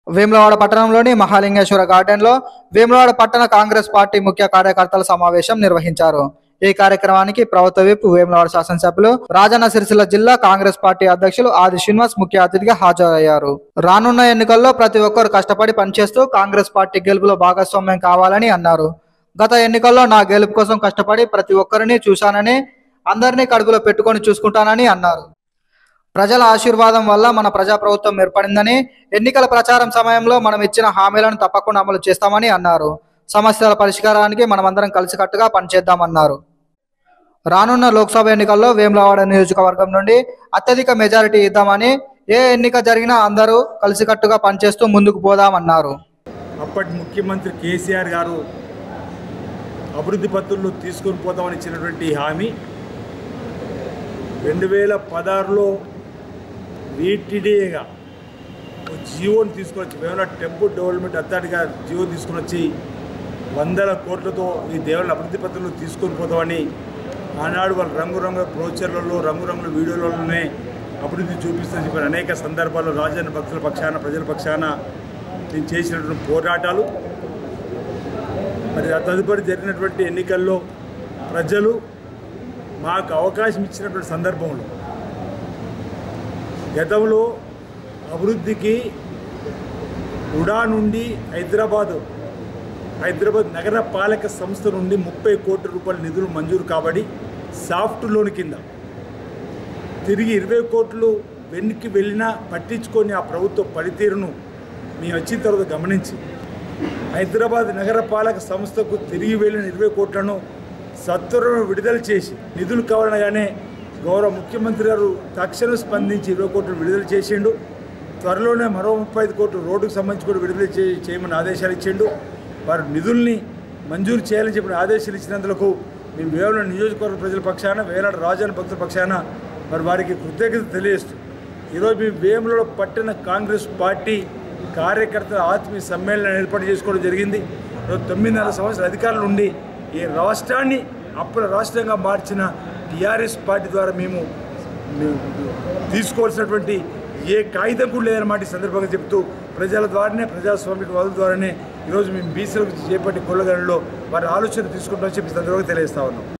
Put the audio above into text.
వేములవాడ పట్టణంలోని మహాలింగేశ్వర గార్డెన్లో వేములవాడ పట్టణ కాంగ్రెస్ పార్టీ ముఖ్య కార్యకర్తల సమావేశం నిర్వహించారు ఈ కార్యక్రమానికి ప్రభుత్వ విప్ వేములవాడ శాసనసభ్యులు రాజన్న సిరిసిల్ల జిల్లా కాంగ్రెస్ పార్టీ అధ్యక్షులు ఆది శ్రీనివాస్ ముఖ్య అతిథిగా హాజరయ్యారు రానున్న ఎన్నికల్లో ప్రతి ఒక్కరు కష్టపడి పనిచేస్తూ కాంగ్రెస్ పార్టీ గెలుపులో భాగస్వామ్యం కావాలని అన్నారు గత ఎన్నికల్లో నా గెలుపు కోసం కష్టపడి ప్రతి ఒక్కరిని చూశానని అందరినీ కడుపులో పెట్టుకొని చూసుకుంటానని అన్నారు ప్రజల ఆశీర్వాదం వల్ల మన ప్రజాప్రభుత్వం ఏర్పడిందని ఎన్నికల ప్రచారం సమయంలో మనం ఇచ్చిన హామీలను తప్పకుండా అమలు చేస్తామని అన్నారు సమస్యల పరిష్కారానికి మనమందరం కలిసికట్టుగా పనిచేద్దామన్నారు రానున్న లోక్సభ ఎన్నికల్లో వేములవాడ నియోజకవర్గం నుండి అత్యధిక మెజారిటీ ఇద్దామని ఏ ఎన్నిక జరిగినా అందరూ కలిసికట్టుగా పనిచేస్తూ ముందుకు పోదామన్నారు అప్పటి ముఖ్యమంత్రి కేసీఆర్ గారు అభివృద్ధి పత్రులు తీసుకొని పోతామని ఇచ్చినటువంటి హామీ రెండు వేల పదహారులో వీటిడేగా జియోని తీసుకొని వచ్చి వేమల టెంపుల్ డెవలప్మెంట్ అథారిటీగా జియో తీసుకొని వచ్చి వందల కోట్లతో ఈ దేవుళ్ళ అభివృద్ధి పత్రులు తీసుకొని పోతామని ఆనాడు వాళ్ళు రంగురంగుల బ్రోచర్లలో రంగురంగుల వీడియోలలోనే అభివృద్ధి చూపిస్తూ చెప్పిన అనేక సందర్భాల్లో రాజధాని భక్తుల పక్షాన ప్రజల పక్షాన నేను చేసినటువంటి పోరాటాలు మరి ఆ తదుపరి జరిగినటువంటి ఎన్నికల్లో ప్రజలు మాకు అవకాశం ఇచ్చినటువంటి సందర్భంలో గతంలో అభివృద్ధికి ఉడా నుండి హైదరాబాదు హైదరాబాద్ నగర పాలక సంస్థ నుండి ముప్పై కోట్ల రూపాయల నిధులు మంజూరు కాబడి సాఫ్ట్ లోన్ కింద తిరిగి ఇరవై కోట్లు వెనక్కి వెళ్ళినా పట్టించుకొని ఆ ప్రభుత్వ పనితీరును మేము వచ్చిన తర్వాత గమనించి హైదరాబాద్ నగరపాలక సంస్థకు తిరిగి వెళ్ళిన ఇరవై కోట్లను సత్వరం విడుదల చేసి నిధులు కావాలనగానే గౌరవ ముఖ్యమంత్రి గారు తక్షణం స్పందించి ఇరవై కోట్లు విడుదల చేసిండు త్వరలోనే మరో ముప్పై ఐదు కోట్లు రోడ్డుకు సంబంధించి కూడా విడుదల చే చేయమని ఆదేశాలు ఇచ్చిండు వారు నిధుల్ని మంజూరు చేయాలని చెప్పిన ఆదేశాలు ఇచ్చినందుకు మేము వేవల నియోజకవర్గ ప్రజల పక్షాన వేలాడ రాజాని భక్తుల పక్షాన మరి వారికి కృతజ్ఞత తెలియజేస్తూ ఈరోజు మేము వేములలో పట్టిన కాంగ్రెస్ పార్టీ కార్యకర్తల ఆత్మీయ సమ్మేళనం ఏర్పాటు చేసుకోవడం జరిగింది ఈరోజు తొమ్మిదిన్నర సంవత్సరాల అధికారులు ఉండి ఈ రాష్ట్రాన్ని అప్పుల రాష్ట్రంగా మార్చిన టీఆర్ఎస్ పార్టీ ద్వారా మేము మేము తీసుకోవాల్సినటువంటి ఏ కాగితం కూడా లేదన్నమాట ఈ సందర్భంగా చెప్తూ ప్రజల ద్వారానే ప్రజాస్వామిక వాదుల ద్వారానే ఈరోజు మేము బీసీలకు చేపట్టి కొల్లగడంలో వారి ఆలోచన తీసుకుంటామని చెప్పి ఈ సందర్భంగా తెలియజేస్తా ఉన్నాం